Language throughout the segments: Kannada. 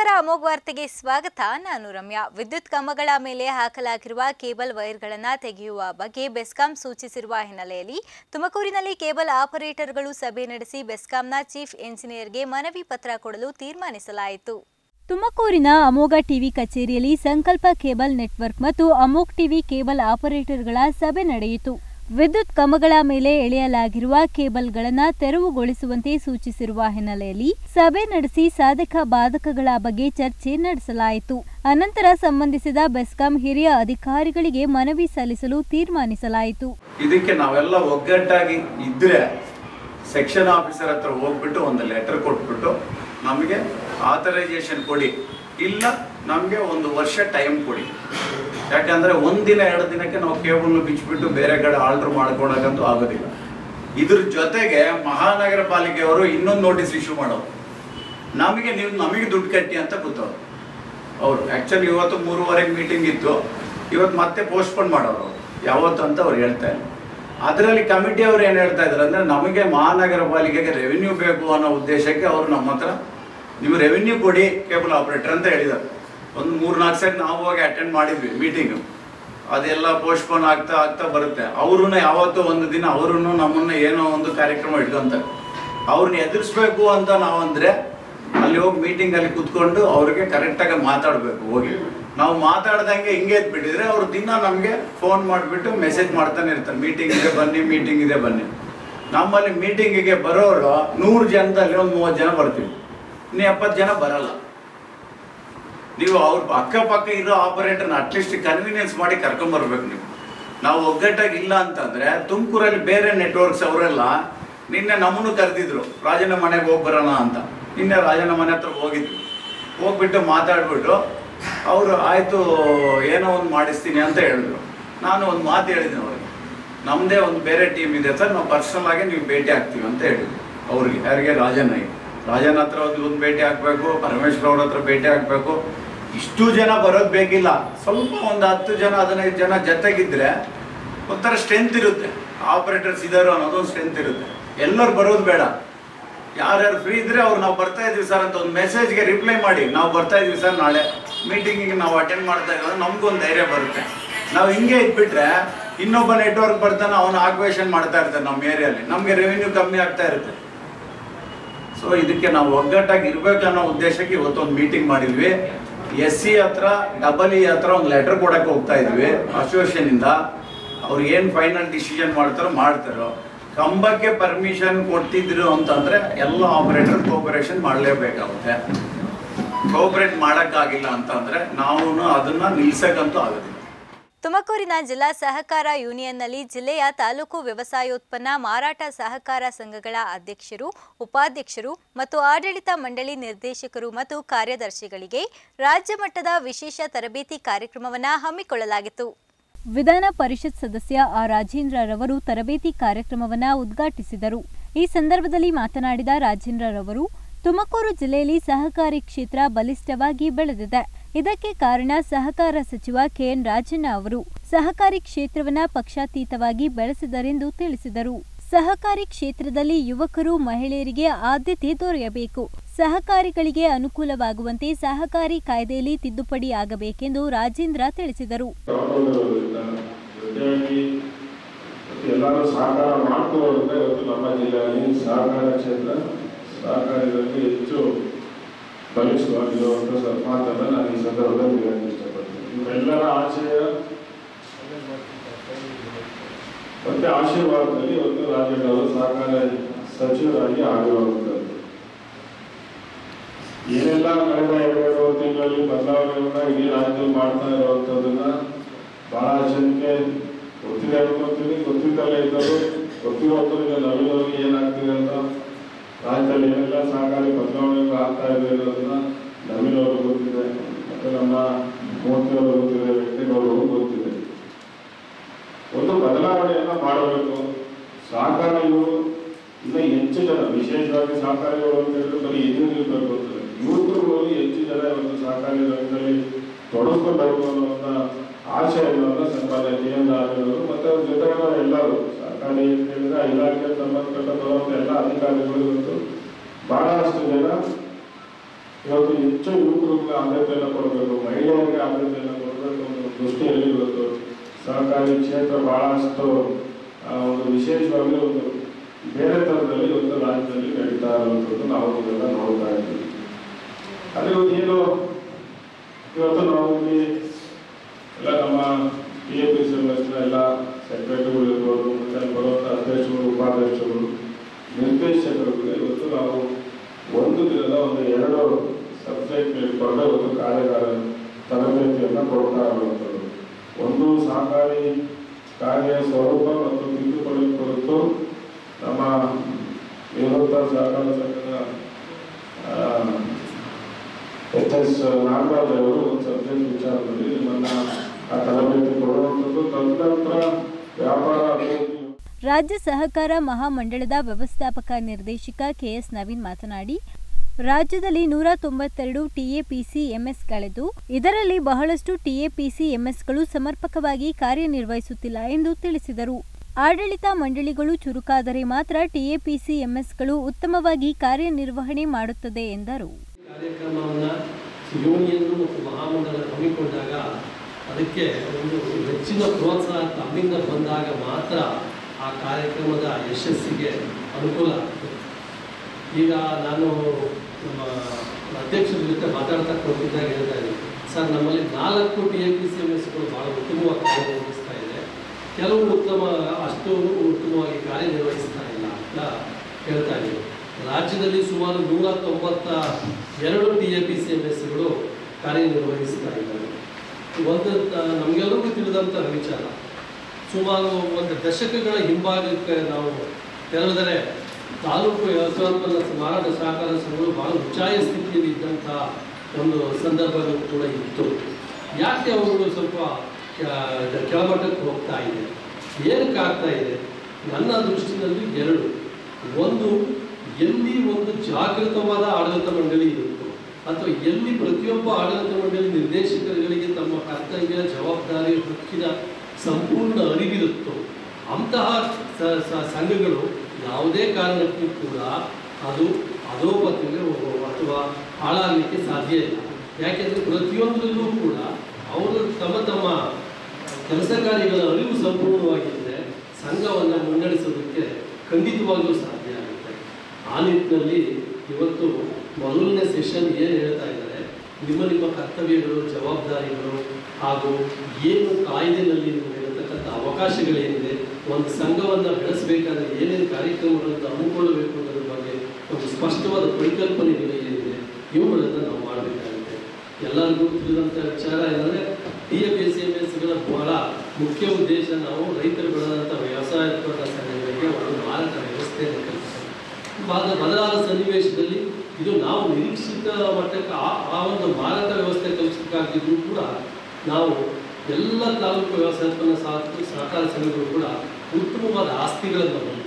ನಮಸ್ಕಾರ ಅಮೋಘ ವಾರ್ತೆಗೆ ಸ್ವಾಗತ ನಾನು ರಮ್ಯಾ ವಿದ್ಯುತ್ ಕಂಬಗಳ ಮೇಲೆ ಹಾಕಲಾಗಿರುವ ಕೇಬಲ್ ವೈರ್ಗಳನ್ನು ತೆಗೆಯುವ ಬಗ್ಗೆ ಬೆಸ್ಕಾಂ ಸೂಚಿಸಿರುವ ಹಿನ್ನೆಲೆಯಲ್ಲಿ ತುಮಕೂರಿನಲ್ಲಿ ಕೇಬಲ್ ಆಪರೇಟರ್ಗಳು ಸಭೆ ನಡೆಸಿ ಬೆಸ್ಕಾಂನ ಚೀಫ್ ಎಂಜಿನಿಯರ್ಗೆ ಮನವಿ ಪತ್ರ ಕೊಡಲು ತೀರ್ಮಾನಿಸಲಾಯಿತು ತುಮಕೂರಿನ ಅಮೋಘ ಟಿವಿ ಕಚೇರಿಯಲ್ಲಿ ಸಂಕಲ್ಪ ಕೇಬಲ್ ನೆಟ್ವರ್ಕ್ ಮತ್ತು ಅಮೋಘ್ ಟಿವಿ ಕೇಬಲ್ ಆಪರೇಟರ್ಗಳ ಸಭೆ ನಡೆಯಿತು ವಿದ್ಯುತ್ ಕಂಬಗಳ ಮೇಲೆ ಎಳೆಯಲಾಗಿರುವ ಕೇಬಲ್ಗಳನ್ನು ತೆರವುಗೊಳಿಸುವಂತೆ ಸೂಚಿಸಿರುವ ಹಿನ್ನೆಲೆಯಲ್ಲಿ ಸಭೆ ನಡೆಸಿ ಸಾಧಕ ಬಾಧಕಗಳ ಬಗ್ಗೆ ಚರ್ಚೆ ನಡೆಸಲಾಯಿತು ಅನಂತರ ಸಂಬಂಧಿಸಿದ ಬೆಸ್ಕಾಂ ಹಿರಿಯ ಅಧಿಕಾರಿಗಳಿಗೆ ಮನವಿ ಸಲ್ಲಿಸಲು ತೀರ್ಮಾನಿಸಲಾಯಿತು ಇದಕ್ಕೆ ನಾವೆಲ್ಲ ಒಗ್ಗಟ್ಟಾಗಿ ಇದ್ರೆ ಸೆಕ್ಷನ್ ಆಫೀಸರ್ ಹತ್ರ ಹೋಗ್ಬಿಟ್ಟು ಒಂದು ಲೆಟರ್ ಕೊಟ್ಬಿಟ್ಟು ನಮಗೆ ಆಥರೈಸೇಷನ್ ಕೊಡಿ ಇಲ್ಲ ನಮಗೆ ಒಂದು ವರ್ಷ ಟೈಮ್ ಕೊಡಿ ಯಾಕಂದ್ರೆ ಒಂದಿನ ಎರಡು ದಿನಕ್ಕೆ ನಾವು ಕೇಬಲ್ ಬಿಚ್ಚಿಬಿಟ್ಟು ಬೇರೆ ಕಡೆ ಆಲ್ಟರ್ ಮಾಡ್ಕೊಳಕ್ಕಂತೂ ಆಗೋದಿಲ್ಲ ಇದ್ರ ಜೊತೆಗೆ ಮಹಾನಗರ ಪಾಲಿಕೆಯವರು ಇನ್ನೊಂದು ನೋಟಿಸ್ ಇಶ್ಯೂ ಮಾಡೋರು ನಮಗೆ ನೀವು ನಮಗೆ ದುಡ್ಡು ಕಟ್ಟಿ ಅಂತ ಕೂತವ್ರು ಅವರು ಆ್ಯಕ್ಚುಲಿ ಇವತ್ತು ಮೂರುವರೆಗೆ ಮೀಟಿಂಗ್ ಇತ್ತು ಇವತ್ತು ಮತ್ತೆ ಪೋಸ್ಟ್ಪೋನ್ ಮಾಡೋರು ಅವ್ರು. ಯಾವತ್ತು ಅಂತ ಅವ್ರು ಹೇಳ್ತಾ ಇಲ್ಲ ಅದರಲ್ಲಿ ಕಮಿಟಿ ಅವ್ರು ಏನು ಹೇಳ್ತಾ ಇದ್ದಾರೆ ಅಂದರೆ ನಮಗೆ ಮಹಾನಗರ ಪಾಲಿಕೆಗೆ ರೆವಿನ್ಯೂ ಬೇಕು ಅನ್ನೋ ಉದ್ದೇಶಕ್ಕೆ ಅವರು ನಮ್ಮ ಹತ್ರ ನೀವು ರೆವಿನ್ಯೂ ಕೊಡಿ ಕೇಬಲ್ ಆಪರೇಟರ್ ಅಂತ ಹೇಳಿದ್ದಾರೆ ಒಂದು ಮೂರು ನಾಲ್ಕು ಸರಿ ನಾವು ಹೋಗಿ ಅಟೆಂಡ್ ಮಾಡಿದ್ವಿ ಮೀಟಿಂಗು ಅದೆಲ್ಲ ಪೋಸ್ಟ್ಪೋನ್ ಆಗ್ತಾ ಆಗ್ತಾ ಬರುತ್ತೆ ಅವ್ರೂ ಯಾವತ್ತೋ ಒಂದು ದಿನ ಅವ್ರೂ ನಮ್ಮನ್ನ ಏನೋ ಒಂದು ಕಾರ್ಯಕ್ರಮ ಇಟ್ಕೊಂತಾರೆ ಅವ್ರನ್ನ ಎದುರಿಸ್ಬೇಕು ಅಂತ ನಾವು ಅಂದರೆ ಅಲ್ಲಿ ಹೋಗಿ ಮೀಟಿಂಗಲ್ಲಿ ಕುತ್ಕೊಂಡು ಅವ್ರಿಗೆ ಕರೆಕ್ಟಾಗಿ ಮಾತಾಡಬೇಕು ಹೋಗಿ ನಾವು ಮಾತಾಡ್ದಂಗೆ ಹಿಂಗೆ ಎದ್ಬಿಟ್ಟಿದ್ರೆ ಅವ್ರು ದಿನ ನಮಗೆ ಫೋನ್ ಮಾಡಿಬಿಟ್ಟು ಮೆಸೇಜ್ ಮಾಡ್ತಾನೆ ಇರ್ತಾರೆ ಮೀಟಿಂಗ್ ಇದೆ ಬನ್ನಿ ಮೀಟಿಂಗ್ ಇದೆ ಬನ್ನಿ ನಮ್ಮಲ್ಲಿ ಮೀಟಿಂಗಿಗೆ ಬರೋರು ನೂರು ಜನದಲ್ಲಿ ಒಂದು ಮೂವತ್ತು ಜನ ಬರ್ತೀವಿ ಇನ್ನು ಎಪ್ಪತ್ತು ಜನ ಬರಲ್ಲ ನೀವು ಅವ್ರ ಅಕ್ಕಪಕ್ಕ ಇರೋ ಆಪರೇಟರ್ನ ಅಟ್ಲೀಸ್ಟ್ ಕನ್ವೀನಿಯನ್ಸ್ ಮಾಡಿ ಕರ್ಕೊಂಬರ್ಬೇಕು ನೀವು ನಾವು ಒಗ್ಗಟ್ಟಾಗಿ ಇಲ್ಲ ಅಂತಂದ್ರೆ ತುಮಕೂರಲ್ಲಿ ಬೇರೆ ನೆಟ್ವರ್ಕ್ಸ್ ಅವರೆಲ್ಲ ನಿನ್ನೆ ನಮ್ಮನ್ನು ಕರೆದಿದ್ರು ರಾಜನ ಮನೆಗೆ ಹೋಗಿ ಬರೋಣ ಅಂತ ನಿನ್ನೆ ರಾಜನ ಮನೆ ಹತ್ರ ಹೋಗಿದ್ವಿ ಹೋಗ್ಬಿಟ್ಟು ಮಾತಾಡ್ಬಿಟ್ಟು ಅವರು ಆಯಿತು ಏನೋ ಒಂದು ಮಾಡಿಸ್ತೀನಿ ಅಂತ ಹೇಳಿದ್ರು ನಾನು ಒಂದು ಮಾತು ಹೇಳಿದ್ದೀನಿ ಅವ್ರಿಗೆ ನಮ್ಮದೇ ಒಂದು ಬೇರೆ ಟೀಮ್ ಇದೆ ಸರ್ ನಾವು ಪರ್ಸನಲ್ ಆಗಿ ನೀವು ಭೇಟಿ ಆಗ್ತೀವಿ ಅಂತ ಹೇಳಿದ್ವಿ ಅವ್ರಿಗೆ ಯಾರಿಗೆ ರಾಜನಿಗೆ ರಾಜನ ಹತ್ರ ಒಂದು ಒಂದು ಭೇಟಿ ಹಾಕಬೇಕು ಪರಮೇಶ್ವರ್ ಅವ್ರ ಹತ್ರ ಭೇಟಿ ಹಾಕಬೇಕು ಇಷ್ಟು ಜನ ಬರೋದು ಬೇಕಿಲ್ಲ ಸ್ವಲ್ಪ ಒಂದು ಹತ್ತು ಜನ ಹದಿನೈದು ಜನ ಜೊತೆಗಿದ್ರೆ ಒಂಥರ ಸ್ಟ್ರೆಂತ್ ಇರುತ್ತೆ ಆಪರೇಟರ್ಸ್ ಇದ್ದಾರೆ ಅನ್ನೋದೊಂದು ಸ್ಟ್ರೆಂತ್ ಇರುತ್ತೆ ಎಲ್ಲರೂ ಬರೋದು ಬೇಡ ಯಾರ್ಯಾರು ಫ್ರೀ ಇದ್ರೆ ಅವ್ರು ನಾವು ಬರ್ತಾ ಇದೀವಿ ಸರ್ ಅಂತ ಒಂದು ಮೆಸೇಜ್ಗೆ ರಿಪ್ಲೈ ಮಾಡಿ ನಾವು ಬರ್ತಾ ಇದೀವಿ ಸರ್ ನಾಳೆ ಮೀಟಿಂಗಿಗೆ ನಾವು ಅಟೆಂಡ್ ಮಾಡ್ತಾ ಇದ್ದೀವಿ ನಮಗೊಂದು ಧೈರ್ಯ ಬರುತ್ತೆ ನಾವು ಹಿಂಗೆ ಇಟ್ಬಿಟ್ರೆ ಇನ್ನೊಬ್ಬ ನೆಟ್ವರ್ಕ್ ಬರ್ತಾನೆ ಅವನು ಆಕ್ವೇಷನ್ ಮಾಡ್ತಾ ಇರ್ತಾನೆ ನಮ್ಮ ಏರಿಯಲ್ಲಿ ನಮಗೆ ರೆವಿನ್ಯೂ ಕಮ್ಮಿ ಆಗ್ತಾ ಇರುತ್ತೆ ಸೊ ಇದಕ್ಕೆ ನಾವು ಒಗ್ಗಟ್ಟಾಗಿ ಇರ್ಬೇಕನ್ನೋ ಉದ್ದೇಶಕ್ಕೆ ಇವತ್ತೊಂದು ಮೀಟಿಂಗ್ ಮಾಡಿದ್ವಿ ಎಸ್ ಸಿ ಹತ್ರ ಡಬಲ್ ಇ ಹತ್ರ ಒಂದು ಲೆಟರ್ ಕೊಡಕ್ಕೆ ಹೋಗ್ತಾ ಇದ್ವಿ ಅಸೋಸಿಯೇಷನ್ ಇಂದ ಅವ್ರು ಏನು ಫೈನಲ್ ಡಿಸಿಷನ್ ಮಾಡ್ತಾರೋ ಮಾಡ್ತಾರೋ ಕಂಬಕ್ಕೆ ಪರ್ಮಿಷನ್ ಕೊಟ್ಟಿದ್ರು ಅಂತಂದ್ರೆ ಎಲ್ಲ ಆಪರೇಟರ್ ಕೋಪರೇಷನ್ ಮಾಡಲೇಬೇಕಾಗುತ್ತೆ ಕೋಪರೇಟ್ ಮಾಡೋಕ್ಕಾಗಿಲ್ಲ ಅಂತಂದ್ರೆ ನಾವು ಅದನ್ನ ನಿಲ್ಸಕ್ಕಂತೂ ಆಗೋದಿಲ್ಲ ತುಮಕೂರಿನ ಜಿಲ್ಲಾ ಸಹಕಾರ ಯೂನಿಯನ್ನಲ್ಲಿ ಜಿಲ್ಲೆಯ ತಾಲೂಕು ವ್ಯವಸಾಯೋತ್ಪನ್ನ ಮಾರಾಟ ಸಹಕಾರ ಸಂಘಗಳ ಅಧ್ಯಕ್ಷರು ಉಪಾಧ್ಯಕ್ಷರು ಮತ್ತು ಆಡಳಿತ ಮಂಡಳಿ ನಿರ್ದೇಶಕರು ಮತ್ತು ಕಾರ್ಯದರ್ಶಿಗಳಿಗೆ ರಾಜ್ಯ ಮಟ್ಟದ ವಿಶೇಷ ತರಬೇತಿ ಕಾರ್ಯಕ್ರಮವನ್ನು ಹಮ್ಮಿಕೊಳ್ಳಲಾಗಿತ್ತು ವಿಧಾನ ಪರಿಷತ್ ಸದಸ್ಯ ಆರ್ ರಾಜೇಂದ್ರರವರು ತರಬೇತಿ ಕಾರ್ಯಕ್ರಮವನ್ನು ಉದ್ಘಾಟಿಸಿದರು ಈ ಸಂದರ್ಭದಲ್ಲಿ ಮಾತನಾಡಿದ ರಾಜೇಂದ್ರರವರು ತುಮಕೂರು ಜಿಲ್ಲೆಯಲ್ಲಿ ಸಹಕಾರಿ ಕ್ಷೇತ್ರ ಬಲಿಷ್ಠವಾಗಿ ಬೆಳೆದಿದೆ ಇದಕ್ಕೆ ಕಾರಣ ಸಹಕಾರ ಸಚಿವ ಕೆಎನ್ ರಾಜಣ್ಣ ಅವರು ಸಹಕಾರಿ ಕ್ಷೇತ್ರವನ್ನ ಪಕ್ಷಾತೀತವಾಗಿ ಬೆಳೆಸಿದರೆಂದು ತಿಳಿಸಿದರು ಸಹಕಾರಿ ಕ್ಷೇತ್ರದಲ್ಲಿ ಯುವಕರು ಮಹಿಳೆಯರಿಗೆ ಆದ್ಯತೆ ದೊರೆಯಬೇಕು ಸಹಕಾರಿಗಳಿಗೆ ಅನುಕೂಲವಾಗುವಂತೆ ಸಹಕಾರಿ ಕಾಯ್ದೆಯಲ್ಲಿ ತಿದ್ದುಪಡಿ ಆಗಬೇಕೆಂದು ರಾಜೇಂದ್ರ ತಿಳಿಸಿದರು ತಗೊಂಡಿರೋದ್ರಿಂದ ಜೊತೆಯಾಗಿ ಮತ್ತು ಎಲ್ಲರೂ ಸಹಕಾರ ಮಾಡ್ಕೊಳ್ಳೋದ್ರಿಂದ ಇವತ್ತು ನಮ್ಮ ಜಿಲ್ಲೆಯಲ್ಲಿ ಸಹಕಾರ ಕ್ಷೇತ್ರ ಸಹಕಾರಿಗಳಿಗೆ ಹೆಚ್ಚು ಬಲಿಷ್ಠವಾಗಿರುವಂಥ ಸ- ಮಾತನ್ನ ನಾನು ಈ ಸಂದರ್ಭದಲ್ಲಿ ಹೇಳಕ್ಕೆ ಇಷ್ಟಪಡ್ತೀನಿ ನಿಮ್ಮೆಲ್ಲರ ಆಶಯ ಮತ್ತೆ ಆಶೀರ್ವಾದದಲ್ಲಿ ಇವತ್ತು ರಾಜ್ಯದವರು ಸಹಕಾರ ಸಚಿವರಾಗಿ ಆಗಿರುವಂಥದ್ದು ಏನೆಲ್ಲ ಕಳೆದ ಎರಡು ತಿಂಗಳಲ್ಲಿ ಬದಲಾವಣೆಗಳನ್ನ ಇಡೀ ರಾಜ್ಯದಲ್ಲಿ ಮಾಡ್ತಾ ಇರುವಂಥದ್ದನ್ನ ಬಹಳ ಜನಕ್ಕೆ ಗೊತ್ತಿದೆ ಅನ್ಕೊಳ್ತೀನಿ ಗೊತ್ತಿದ್ದಲ್ಲೇ ಇದ್ದರು ಗೊತ್ತಿರೋರಿಗೆ ನವೀನವ್ರಿಗೆ ಏನಾಗ್ತಿದೆ ಅಂತ ರಾಜ್ಯದಲ್ಲಿ ಏನೆಲ್ಲ ಸಹಕಾರಿ ಬದಲಾವಣೆಗಳು ಆಗ್ತಾ ಇದೆ ಅನ್ನೋದನ್ನ ನವೀನವರು ಗೊತ್ತಿದೆ ಮತ್ತೆ ನಮ್ಮ ಮೂರ್ತಿಯವರು ಗೊತ್ತಿದೆ ವ್ಯಕ್ತಿಗಳು ಗೊತ್ತಿದೆ ಒಂದು ಬದಲಾವಣೆಯನ್ನ ಮಾಡಬೇಕು ಸಹಕಾರಿಗಳು ಇನ್ನು ಹೆಚ್ಚು ಜನ ವಿಶೇಷವಾಗಿ ಸಹಕಾರಿಗಳು ಅಂತ ಹೇಳಿದ್ರೆ ಬರೀ ಎದುರು ಇರಬೇಕು ಅಂತಲ್ಲ ಯುವಕರುಗಳು ಹೆಚ್ಚು ಜನ ಇವತ್ತು ಸಹಕಾರಿ ರಂಗದಲ್ಲಿ ತೊಡಸ್ಕೊಬೇಕು ಅನ್ನುವಂಥ ಆಶಯವನ್ನು ಸನ್ಮಾನ್ಯ ಕೆ ಎನ್ ರಾಜವರು ಮತ್ತೆ ಅವ್ರ ಜೊತೆಗಿನ ಎಲ್ಲರೂ ಸಹಕಾರಿ ಅಂತ ಹೇಳಿದ್ರೆ ಆ ಇಲಾಖೆಗೆ ಸಂಬಂಧಪಟ್ಟ ಬರುವಂಥ ಎಲ್ಲ ಅಧಿಕಾರಿಗಳು ಇವತ್ತು ಬಹಳಷ್ಟು ಜನ ಇವತ್ತು ಹೆಚ್ಚು ಯುವಕರಿಗೆ ಆದ್ಯತೆಯನ್ನು ಕೊಡಬೇಕು ಮಹಿಳೆಯರಿಗೆ ಆದ್ಯತೆಯನ್ನು ಕೊಡಬೇಕು ಅನ್ನೋ ದೃಷ್ಟಿಯಲ್ಲಿ ಇವತ್ತು ಸಹಕಾರಿ ಕ್ಷೇತ್ರ ಬಹಳಷ್ಟು ಆ, ಒಂದು ವಿಶೇಷವಾಗಿ ಒಂದು ಬೇರೆ ಥರದಲ್ಲಿ ಇವತ್ತು ರಾಜ್ಯದಲ್ಲಿ ನಡೀತಾ ಇರುವಂಥದ್ದು ನಾವು ಇದೆಲ್ಲ ನೋಡ್ತಾ ಇದ್ದೀವಿ ಅದೇ ಒಂದು ಏನು ಇವತ್ತು ನಾವು ಇಲ್ಲಿ ಎಲ್ಲ ನಮ್ಮ ಪಿ ಎ ಪಿ ಸಿ ಎಲ್ಲ ಸೆಕ್ರೆಟರಿಗಳು ಇರ್ಬೋದು ಮತ್ತು ಅಲ್ಲಿ ಬರುವಂಥ ಅಧ್ಯಕ್ಷರು ಉಪಾಧ್ಯಕ್ಷರು ನಿರ್ದೇಶಕರಿಗೆ ಇವತ್ತು ನಾವು ಒಂದು ದಿನದ ಒಂದು ಎರಡು ಸಬ್ಜೆಕ್ಟ್ ಇಟ್ಕೊಂಡು ಇವತ್ತು ಕಾರ್ಯಾಗಾರ ತರಬೇತಿಯನ್ನು ಕೊಡ್ತಾ ಇರುವಂಥದ್ದು ಒಂದು ಸಹಕಾರಿ ಕಾರ್ಯ ಸ್ವರೂಪ ಮತ್ತು ತಿದ್ದುಪಡಿ ಕುರಿತು ನಮ್ಮ ನಿವೃತ್ತ ಸಹಕಾರ ಸಂಘದ ಎಚ್ ಎಸ್ ನಾಗರಾಜ್ ಅವರು ಒಂದು ಸಬ್ಜೆಕ್ಟ್ ವಿಚಾರದಲ್ಲಿ ನಿಮ್ಮನ್ನ ಆ ತರಬೇತಿ ಕೊಡುವಂಥದ್ದು ತದನಂತರ ವ್ಯಾಪಾರ ಅಭಿವೃದ್ಧಿ ರಾಜ್ಯ ಸಹಕಾರ ಮಹಾಮಂಡಳದ ವ್ಯವಸ್ಥಾಪಕ ನಿರ್ದೇಶಕ ಕೆಎಸ್ ನವೀನ್ ಮಾತನಾಡಿ ರಾಜ್ಯದಲ್ಲಿ ನೂರ ತೊಂಬತ್ತೆರಡು ಟಿಎಪಿಸಿ ಎಂಎಸ್ಗಳಿದ್ದು ಇದರಲ್ಲಿ ಬಹಳಷ್ಟು ಟಿಎಪಿಸಿ ಎಂಎಸ್ಗಳು ಸಮರ್ಪಕವಾಗಿ ಕಾರ್ಯನಿರ್ವಹಿಸುತ್ತಿಲ್ಲ ಎಂದು ತಿಳಿಸಿದರು ಆಡಳಿತ ಮಂಡಳಿಗಳು ಚುರುಕಾದರೆ ಮಾತ್ರ ಟಿಎಪಿಸಿ ಎಂಎಸ್ಗಳು ಉತ್ತಮವಾಗಿ ಕಾರ್ಯನಿರ್ವಹಣೆ ಮಾಡುತ್ತದೆ ಎಂದರು ಕಾರ್ಯಕ್ರಮವನ್ನು ಯೂನಿಯನ್ ಮತ್ತು ಮಹಾಮಂಡಲ ಹಮ್ಮಿಕೊಂಡಾಗ ಅದಕ್ಕೆ ಒಂದು ಹೆಚ್ಚಿನ ಪ್ರೋತ್ಸಾಹ ತಮ್ಮಿಂದ ಬಂದಾಗ ಮಾತ್ರ ಆ ಕಾರ್ಯಕ್ರಮದ ಯಶಸ್ಸಿಗೆ ಅನುಕೂಲ ಆಗ್ತದೆ ಈಗ ನಾನು ನಮ್ಮ ಅಧ್ಯಕ್ಷರ ಜೊತೆ ಮಾತಾಡ್ತಾ ಕೊಟ್ಟಿದ್ದಾಗ ಹೇಳ್ತಾ ಇದ್ದೀನಿ ಸರ್ ನಮ್ಮಲ್ಲಿ ನಾಲ್ಕು T A P C M ಎಸ್ಗಳು ಭಾಳ ಉತ್ತಮವಾಗಿ ಕಾರ್ಯನಿರ್ವಹಿಸ್ತಾ ಇದೆ ಕೆಲವು ಉತ್ತಮ ಅಷ್ಟು ಉತ್ತಮವಾಗಿ ಕಾರ್ಯನಿರ್ವಹಿಸ್ತಾ ಇಲ್ಲ ಅಂತ ಹೇಳ್ತಾ ಇದ್ದೀವಿ ರಾಜ್ಯದಲ್ಲಿ ಸುಮಾರು ನೂರ ತೊಂಬತ್ತ ಎರಡು T A P C M ಎಸ್ಗಳು ಕಾರ್ಯನಿರ್ವಹಿಸ್ತಾ ಇದ್ದಾರೆ ಒಂದು ತ- ನಮಗೆಲ್ಲರಿಗೂ ತಿಳಿದಂಥ ವಿಚಾರ ಸುಮಾರು ಒಂದು ದಶಕಗಳ ಹಿಂಭಾಗಕ್ಕೆ ನಾವು ತೆರಳಿದರೆ ತಾಲೂಕು ವ್ಯವಸ್ಥಾಪನ ಮಾರಾಟ ಸಹಕಾರ ಸಂಘಗಳು ಬಹಳ ಉಚ್ಚಾಯ ಸ್ಥಿತಿಯಲ್ಲಿ ಇದ್ದಂಥ ಒಂದು ಸಂದರ್ಭಗಳು ಕೂಡ ಇತ್ತು ಯಾಕೆ ಅವುಗಳು ಸ್ವಲ್ಪ ಕೆ- ಕೆಳಮಟ್ಟಕ್ಕೆ ಹೋಗ್ತಾ ಇದೆ ಏನಕ್ಕೆ ಆಗ್ತಾ ಇದೆ ನನ್ನ ದೃಷ್ಟಿನಲ್ಲಿ ಎರಡು ಒಂದು ಎಲ್ಲಿ ಒಂದು ಜಾಗೃತವಾದ ಆಡಳಿತ ಮಂಡಳಿ ಇರುತ್ತೋ ಅಥವಾ ಎಲ್ಲಿ ಪ್ರತಿಯೊಬ್ಬ ಆಡಳಿತ ಮಂಡಳಿ ನಿರ್ದೇಶಕರುಗಳಿಗೆ ತಮ್ಮ ಕರ್ತವ್ಯ ಜವಾಬ್ದಾರಿ ಹಕ್ಕಿನ ಸಂಪೂರ್ಣ ಅರಿವಿರುತ್ತೋ ಅಂತಹ ಸ- ಸ- ಸಂಘಗಳು ಯಾವುದೇ ಕಾರಣಕ್ಕೂ ಕೂಡ ಅದು ಅಧೋಪತಿಗೆ ಹೋಗುವ ಅಥವಾ ಹಾಳಾಗಲಿಕ್ಕೆ ಸಾಧ್ಯ ಇಲ್ಲ ಯಾಕೆಂದರೆ ಪ್ರತಿಯೊಂದರಲ್ಲೂ ಕೂಡ ಅವರು ತಮ್ಮ ತಮ್ಮ ಕೆಲಸ ಕಾರ್ಯಗಳ ಅರಿವು ಸಂಪೂರ್ಣವಾಗಿದ್ದರೆ ಸಂಘವನ್ನು ಮುನ್ನಡೆಸೋದಕ್ಕೆ ಖಂಡಿತವಾಗ್ಲೂ ಸಾಧ್ಯ ಆಗುತ್ತೆ ಆ ನಿಟ್ಟಿನಲ್ಲಿ ಇವತ್ತು ಮೊದಲನೇ ಸೆಷನ್ ಏನು ಹೇಳ್ತಾ ಇದ್ದಾರೆ ನಿಮ್ಮ ನಿಮ್ಮ ಕರ್ತವ್ಯಗಳು ಜವಾಬ್ದಾರಿಗಳು ಹಾಗೂ ಏನು ಕಾಯ್ದೆನಲ್ಲಿ ನಿಮಗೆ ಇರತಕ್ಕಂಥ ಅವಕಾಶಗಳೇನಿದೆ ಒಂದು ಸಂಘವನ್ನು ಬೆಳೆಸಬೇಕಾದ್ರೆ ಏನೇನು ಕಾರ್ಯಕ್ರಮಗಳನ್ನು ಹಮ್ಮಿಕೊಳ್ಳಬೇಕು ಅನ್ನೋದ್ರ ಬಗ್ಗೆ ಒಂದು ಸ್ಪಷ್ಟವಾದ ಪರಿಕಲ್ಪನೆಗಳು ಏನಿದೆ ಇವುಗಳನ್ನು ನಾವು ಮಾಡಬೇಕಾಗುತ್ತೆ ಎಲ್ಲರಿಗೂ ತಿಳಿದಂಥ ವಿಚಾರ ಏನಂದರೆ ಟಿ ಎಫ್ ಎಸ್ ಎಮ್ ಎಸ್ಗಳ ಬಹಳ ಮುಖ್ಯ ಉದ್ದೇಶ ನಾವು ರೈತರು ಬೆಳೆದಂಥ ವ್ಯವಸಾಯೋತ್ಪನ್ನ ಸಂಘಗಳಿಗೆ ಒಂದು ಮಾರಾಟ ವ್ಯವಸ್ಥೆಯನ್ನು ಕಲ್ಪಿಸೋದು ಬದ ಬದಲಾದ ಸನ್ನಿವೇಶದಲ್ಲಿ ಇದು ನಾವು ನಿರೀಕ್ಷಿತ ಮಟ್ಟಕ್ಕೆ ಆ ಆ ಒಂದು ಮಾರಾಟ ವ್ಯವಸ್ಥೆ ಕಲ್ಪಿಸಬೇಕಾಗಿದ್ರು ಕೂಡ ನಾವು ಎಲ್ಲ ತಾಲೂಕು ವ್ಯವಸಾಯೋತ್ಪನ್ನ ಸಹ ಸಹಕಾರ ಸಂಘಗಳು ಕೂಡ ಉತ್ತಮವಾದ ಆಸ್ತಿಗಳನ್ನು ಹೊಂದಿವೆ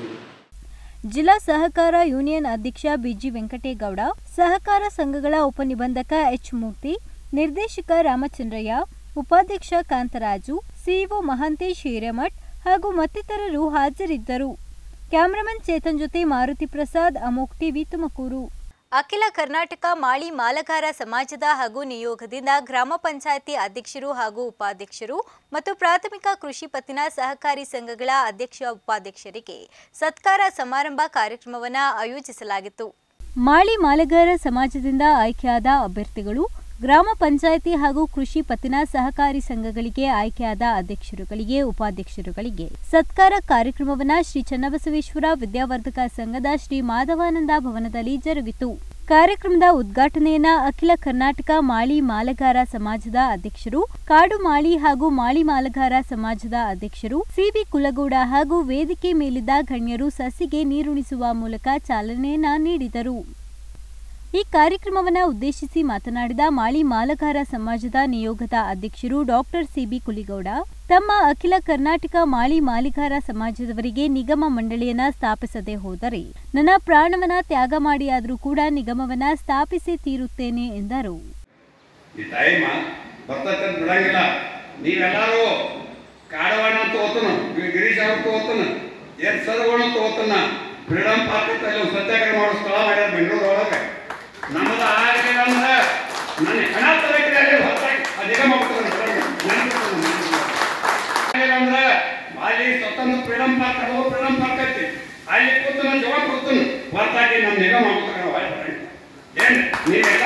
ಜಿಲ್ಲಾ ಸಹಕಾರ ಯೂನಿಯನ್ ಅಧ್ಯಕ್ಷ ಬಿಜಿ ವೆಂಕಟೇಗೌಡ ಸಹಕಾರ ಸಂಘಗಳ ಉಪನಿಬಂಧಕ ಎಚ್ ಮೂರ್ತಿ ನಿರ್ದೇಶಕ ರಾಮಚಂದ್ರಯ್ಯ ಉಪಾಧ್ಯಕ್ಷ ಕಾಂತರಾಜು ಸಿಇಒ ಮಹಾಂತೇಶ್ ಹಿರೇಮಠ್ ಹಾಗೂ ಮತ್ತಿತರರು ಹಾಜರಿದ್ದರು ಕ್ಯಾಮರಾಮನ್ ಚೇತನ್ ಜೊತೆ ಮಾರುತಿ ಪ್ರಸಾದ್ ಅಮೋಕ್ ಟಿವಿ ತುಮಕೂರು ಅಖಿಲ ಕರ್ನಾಟಕ ಮಾಳಿ ಮಾಲಗಾರ ಸಮಾಜದ ಹಾಗೂ ನಿಯೋಗದಿಂದ ಗ್ರಾಮ ಪಂಚಾಯಿತಿ ಅಧ್ಯಕ್ಷರು ಹಾಗೂ ಉಪಾಧ್ಯಕ್ಷರು ಮತ್ತು ಪ್ರಾಥಮಿಕ ಕೃಷಿ ಪತ್ತಿನ ಸಹಕಾರಿ ಸಂಘಗಳ ಅಧ್ಯಕ್ಷ ಉಪಾಧ್ಯಕ್ಷರಿಗೆ ಸತ್ಕಾರ ಸಮಾರಂಭ ಕಾರ್ಯಕ್ರಮವನ್ನು ಆಯೋಜಿಸಲಾಗಿತ್ತು ಮಾಳಿ ಮಾಲಗಾರ ಸಮಾಜದಿಂದ ಆಯ್ಕೆಯಾದ ಅಭ್ಯರ್ಥಿಗಳು ಗ್ರಾಮ ಪಂಚಾಯಿತಿ ಹಾಗೂ ಕೃಷಿ ಪತ್ತಿನ ಸಹಕಾರಿ ಸಂಘಗಳಿಗೆ ಆಯ್ಕೆಯಾದ ಅಧ್ಯಕ್ಷರುಗಳಿಗೆ ಉಪಾಧ್ಯಕ್ಷರುಗಳಿಗೆ ಸತ್ಕಾರ ಕಾರ್ಯಕ್ರಮವನ್ನ ಶ್ರೀ ಚನ್ನಬಸವೇಶ್ವರ ವಿದ್ಯಾವರ್ಧಕ ಸಂಘದ ಶ್ರೀ ಮಾಧವಾನಂದ ಭವನದಲ್ಲಿ ಜರುಗಿತು ಕಾರ್ಯಕ್ರಮದ ಉದ್ಘಾಟನೆಯನ್ನ ಅಖಿಲ ಕರ್ನಾಟಕ ಮಾಳಿ ಮಾಲಗಾರ ಸಮಾಜದ ಅಧ್ಯಕ್ಷರು ಕಾಡು ಮಾಳಿ ಹಾಗೂ ಮಾಳಿ ಮಾಲಗಾರ ಸಮಾಜದ ಅಧ್ಯಕ್ಷರು ಸಿಬಿ ಕುಲಗೌಡ ಹಾಗೂ ವೇದಿಕೆ ಮೇಲಿದ್ದ ಗಣ್ಯರು ಸಸಿಗೆ ನೀರುಣಿಸುವ ಮೂಲಕ ಚಾಲನೆಯನ್ನ ನೀಡಿದರು ಈ ಕಾರ್ಯಕ್ರಮವನ್ನು ಉದ್ದೇಶಿಸಿ ಮಾತನಾಡಿದ ಮಾಳಿ ಮಾಲಗಾರ ಸಮಾಜದ ನಿಯೋಗದ ಅಧ್ಯಕ್ಷರು ಡಾಕ್ಟರ್ ಸಿಬಿ ಕುಲಿಗೌಡ ತಮ್ಮ ಅಖಿಲ ಕರ್ನಾಟಕ ಮಾಳಿ ಮಾಲಿಗಾರ ಸಮಾಜದವರಿಗೆ ನಿಗಮ ಮಂಡಳಿಯನ್ನ ಸ್ಥಾಪಿಸದೆ ಹೋದರೆ ನನ್ನ ಪ್ರಾಣವನ್ನ ತ್ಯಾಗ ಮಾಡಿಯಾದರೂ ಕೂಡ ನಿಗಮವನ್ನ ಸ್ಥಾಪಿಸಿ ತೀರುತ್ತೇನೆ ಎಂದರು ಈ ಟೈಮ್ ಬರ್ತೈತೆ ಅಂತ ಬಿಡಂಗಿಲ್ಲ ನೀವೆಲ್ಲರೂ ಕಾಡವಾಡ ಅಂತ ಓದ್ತಾನ ಗಿರೀಶ್ ಅವ್ರ ಓದ್ತಾನ ಏನ್ ಸದಗಳು ಅಂತ ಓದ್ತಾನ ಫ್ರೀಡಮ್ ಪಾರ್ಕ್ ಅಂತ ಇಲ್ಲಿ ಒಂದು ಸತ್ಯಾಗ್ರಹ ಮಾಡೋ ಸ್ಥಳ ಮಾಡ್ಯಾರ ಬೆಂಗಳೂರು ಒಳಗೆ ನಮ್ಮದು ಆಗಲಿಲ್ಲ ಅಂದ್ರೆ ನನ್ನ ಹಣ ತರಕಿದ್ದಾರೆ ಹೊರತಾಗಿ ಆ ನಿಗಮ ಅಂದ್ರೆ ಅಲ್ಲಿ ಸ್ವತಂತ್ರ ಫ್ರೀಡಮ್ ಪಾರ್ಕ್ ಅದು ಫ್ರೀಡಮ್ ಪಾರ್ಕ್ ಐತಿ ಅಲ್ಲಿ ಕೂತು ನಾನು ಜವಾಬ್ ಕೊಡ್ತೀನಿ ಹೊರತಾಗಿ ನಮ್ಮ ನಿಗಮ ಮಾಡ್ತಾರೆ ಏನು ನೀವೆಲ್ಲ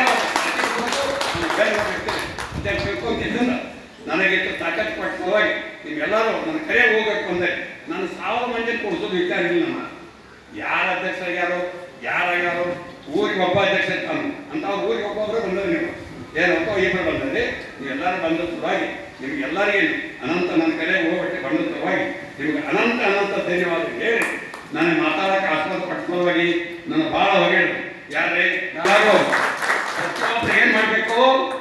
ತಿಳ್ಕೊಂತಿದ್ದ ನನಗಿಷ್ಟು ತಾಕತ್ತು ಕೊಟ್ಟ ಸಲುವಾಗಿ ನೀವೆಲ್ಲರೂ ನನ್ನ ಕರೆ ಹೋಗ್ಬೇಕು ಅಂದ್ರೆ ನಾನು ಸಾವಿರ ಮಂದಿ ಕೊಡಿಸೋದು ವಿಚಾರ ಇಲ್ಲ ನಮ್ಮ ಯಾರ ಅಧ್ಯಕ್ಷ ಆಗ್ಯಾರೋ ಯಾರಾಗ್ಯಾರೋ ಊರಿಗೆ ಒಬ್ಬ ಅಧ್ಯಕ್ಷ ಇರ್ತಾನೆ ಅಂತ ಅವ್ರ ಊರಿಗೆ ಒಬ್ಬೊಬ್ಬರು ಬಂದ್ರೆ ನೀವು ಏನು ಒಬ್ಬ ಇಬ್ಬರು ಬಂದರೆ ನೀವೆಲ್ಲರೂ ಬಂದ ಸಲುವಾಗಿ ನಿಮಗೆಲ್ಲರಿಗೂ ಅನಂತ ನನ್ನ ಕಡೆ ಹೋಗ್ಬಿಟ್ಟು ಬಂದ ಸಲುವಾಗಿ ನಿಮಗೆ ಅನಂತ ಅನಂತ ಧನ್ಯವಾದ ಹೇಳಿ ನನಗೆ ಮಾತಾಡಕ್ಕೆ ಆಸ್ಪತ್ರೆ ಪಟ್ಟ ಸಲುವಾಗಿ ನನ್ನ ಭಾಳ ಹೊಗೇಳು ಯಾರೇ ಯಾರು ಪ್ರತಿಯೊಬ್ಬರು ಏನು ಮಾಡಬೇಕು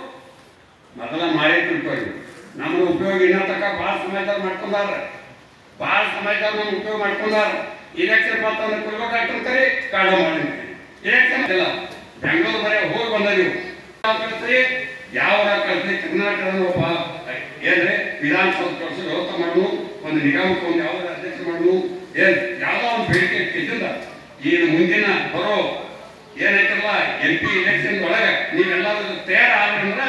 ಮೊದಲ ಮಾರೇ ತಿಳ್ಕೊಳ್ಳಿ ನಮ್ಗೆ ಉಪಯೋಗ ಇನ್ನೂ ತನಕ ಭಾಳ ಸಮಯದಾಗ ಮಾಡ್ಕೊಂಡಾರ ಭಾಳ ಸಮಯದಾಗ ನಮ್ಗೆ ಉಪಯೋಗ ಮಾಡ್ಕೊಂಡಾರ ಇಲೆಕ್ಷನ್ ಬಂತಂದ್ರೆ ಕೊಡ್ಬೇಕಾಗ್ತದೆ ಕರಿ ಕಾಳ ಮಾಡಿ ಇಲೆಕ್ಷನ್ ಇಲ್ಲ ಬೆಂಗಳೂರು ಬರೀ ಹೋಗಿ ಬಂದ ನೀವು ಯಾವ ಕಳಿಸ್ರಿ ಯಾವ ಕಳಿಸ್ರಿ ಕರ್ನಾಟಕದ ಒಬ್ಬ ಏನ್ರಿ ವಿಧಾನಸೌಧ ಕಳಿಸಿ ವ್ಯವಸ್ಥೆ ಮಾಡು ಒಂದು ನಿಗಮಕ್ಕೆ ಒಂದು ಯಾವ್ದಾರ ಅಧ್ಯಕ್ಷ ಮಾಡು ಏನ್ ಯಾವ್ದೋ ಒಂದು ಬೇಡಿಕೆ ಇಟ್ಟಿದ್ದ ಈ ಮುಂದಿನ ಬರೋ ಏನೈತಲ್ಲ ಎಂ ಪಿ ಇಲೆಕ್ಷನ್ ಒಳಗೆ ನೀವೆಲ್ಲರೂ ತಯಾರಾದ್ರೆ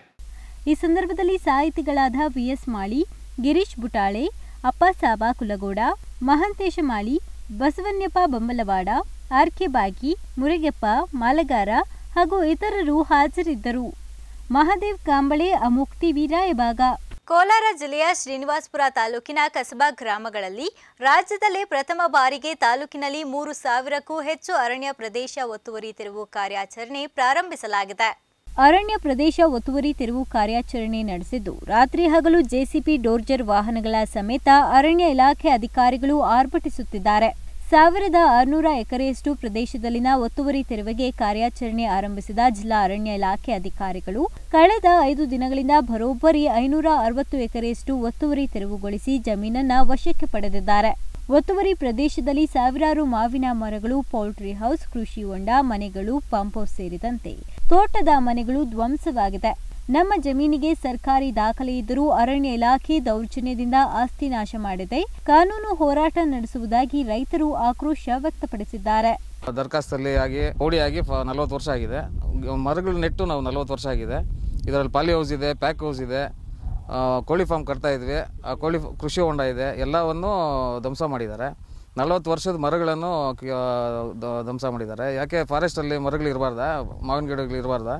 ಈ ಸಂದರ್ಭದಲ್ಲಿ ಸಾಹಿತಿಗಳಾದ ವಿಎಸ್ ಮಾಳಿ ಗಿರೀಶ್ ಬುಟಾಳೆ ಅಪ್ಪಸಾಬ ಕುಲಗೋಡ ಮಹಂತೇಶ ಮಾಳಿ ಬಸವನ್ಯಪ್ಪ ಬೊಮ್ಮಲವಾಡ ಆರ್ಕೆ ಬಾಗಿ ಮುರುಗೆಪ್ಪ ಮಾಲಗಾರ ಹಾಗೂ ಇತರರು ಹಾಜರಿದ್ದರು ಮಹಾದೇವ್ ಕಾಂಬಳೆ ಅಮುಕ್ ಟಿವಿ ರಾಯಬಾಗ ಕೋಲಾರ ಜಿಲ್ಲೆಯ ಶ್ರೀನಿವಾಸಪುರ ತಾಲೂಕಿನ ಕಸಬಾ ಗ್ರಾಮಗಳಲ್ಲಿ ರಾಜ್ಯದಲ್ಲೇ ಪ್ರಥಮ ಬಾರಿಗೆ ತಾಲೂಕಿನಲ್ಲಿ ಮೂರು ಸಾವಿರಕ್ಕೂ ಹೆಚ್ಚು ಅರಣ್ಯ ಪ್ರದೇಶ ಒತ್ತುವರಿ ತೆರವು ಕಾರ್ಯಾಚರಣೆ ಪ್ರಾರಂಭಿಸಲಾಗಿದೆ ಅರಣ್ಯ ಪ್ರದೇಶ ಒತ್ತುವರಿ ತೆರವು ಕಾರ್ಯಾಚರಣೆ ನಡೆಸಿದ್ದು ರಾತ್ರಿ ಹಗಲು ಜೆಸಿಪಿ ಡೋರ್ಜರ್ ವಾಹನಗಳ ಸಮೇತ ಅರಣ್ಯ ಇಲಾಖೆ ಅಧಿಕಾರಿಗಳು ಆರ್ಭಟಿಸುತ್ತಿದ್ದಾರೆ ಸಾವಿರದ ಆರುನೂರ ಎಕರೆಯಷ್ಟು ಪ್ರದೇಶದಲ್ಲಿನ ಒತ್ತುವರಿ ತೆರವಿಗೆ ಕಾರ್ಯಾಚರಣೆ ಆರಂಭಿಸಿದ ಜಿಲ್ಲಾ ಅರಣ್ಯ ಇಲಾಖೆ ಅಧಿಕಾರಿಗಳು ಕಳೆದ ಐದು ದಿನಗಳಿಂದ ಬರೋಬ್ಬರಿ ಐನೂರ ಅರವತ್ತು ಎಕರೆಯಷ್ಟು ಒತ್ತುವರಿ ತೆರವುಗೊಳಿಸಿ ಜಮೀನನ್ನ ವಶಕ್ಕೆ ಪಡೆದಿದ್ದಾರೆ ಒತ್ತುವರಿ ಪ್ರದೇಶದಲ್ಲಿ ಸಾವಿರಾರು ಮಾವಿನ ಮರಗಳು ಪೌಲ್ಟ್ರಿ ಹೌಸ್ ಕೃಷಿ ಹೊಂಡ ಮನೆಗಳು ಪಂಪ್ ಹೌಸ್ ಸೇರಿದಂತೆ ತೋಟದ ಮನೆಗಳು ಧ್ವಂಸವಾಗಿದೆ ನಮ್ಮ ಜಮೀನಿಗೆ ಸರ್ಕಾರಿ ದಾಖಲೆ ಇದ್ದರೂ ಅರಣ್ಯ ಇಲಾಖೆ ದೌರ್ಜನ್ಯದಿಂದ ಆಸ್ತಿ ನಾಶ ಮಾಡಿದೆ ಕಾನೂನು ಹೋರಾಟ ನಡೆಸುವುದಾಗಿ ರೈತರು ಆಕ್ರೋಶ ವ್ಯಕ್ತಪಡಿಸಿದ್ದಾರೆ ದರ್ಖಾಸ್ತಲ್ಲಿ ಆಗಿ ಆಗಿ ನಲವತ್ತು ವರ್ಷ ಆಗಿದೆ ಮರಗಳು ನೆಟ್ಟು ನಾವು ನಲವತ್ತು ವರ್ಷ ಆಗಿದೆ ಇದರಲ್ಲಿ ಪಾಲಿ ಹೌಸ್ ಇದೆ ಪ್ಯಾಕ್ ಹೌಸ್ ಇದೆ ಆ, ಕೋಳಿ ಫಾರ್ಮ್ ಕಟ್ತಾ ಇದ್ವಿ ಆ ಕೋಳಿ ಫ- ಕೃಷಿ ಹೊಂಡ ಇದೆ ಎಲ್ಲವನ್ನು ಧ್ವಂಸ ಮಾಡಿದ್ದಾರೆ ನಲವತ್ತು ವರ್ಷದ ಮರಗಳನ್ನು ಕ- ದ- ಧ್ವಂಸ ಮಾಡಿದ್ದಾರೆ ಯಾಕೆ ಫಾರೆಸ್ಟಲ್ಲಿ ಮರಗಳು ಇರಬಾರ್ದ ಮಾವಿನ ಗಿಡಗಳು ಇರಬಾರ್ದ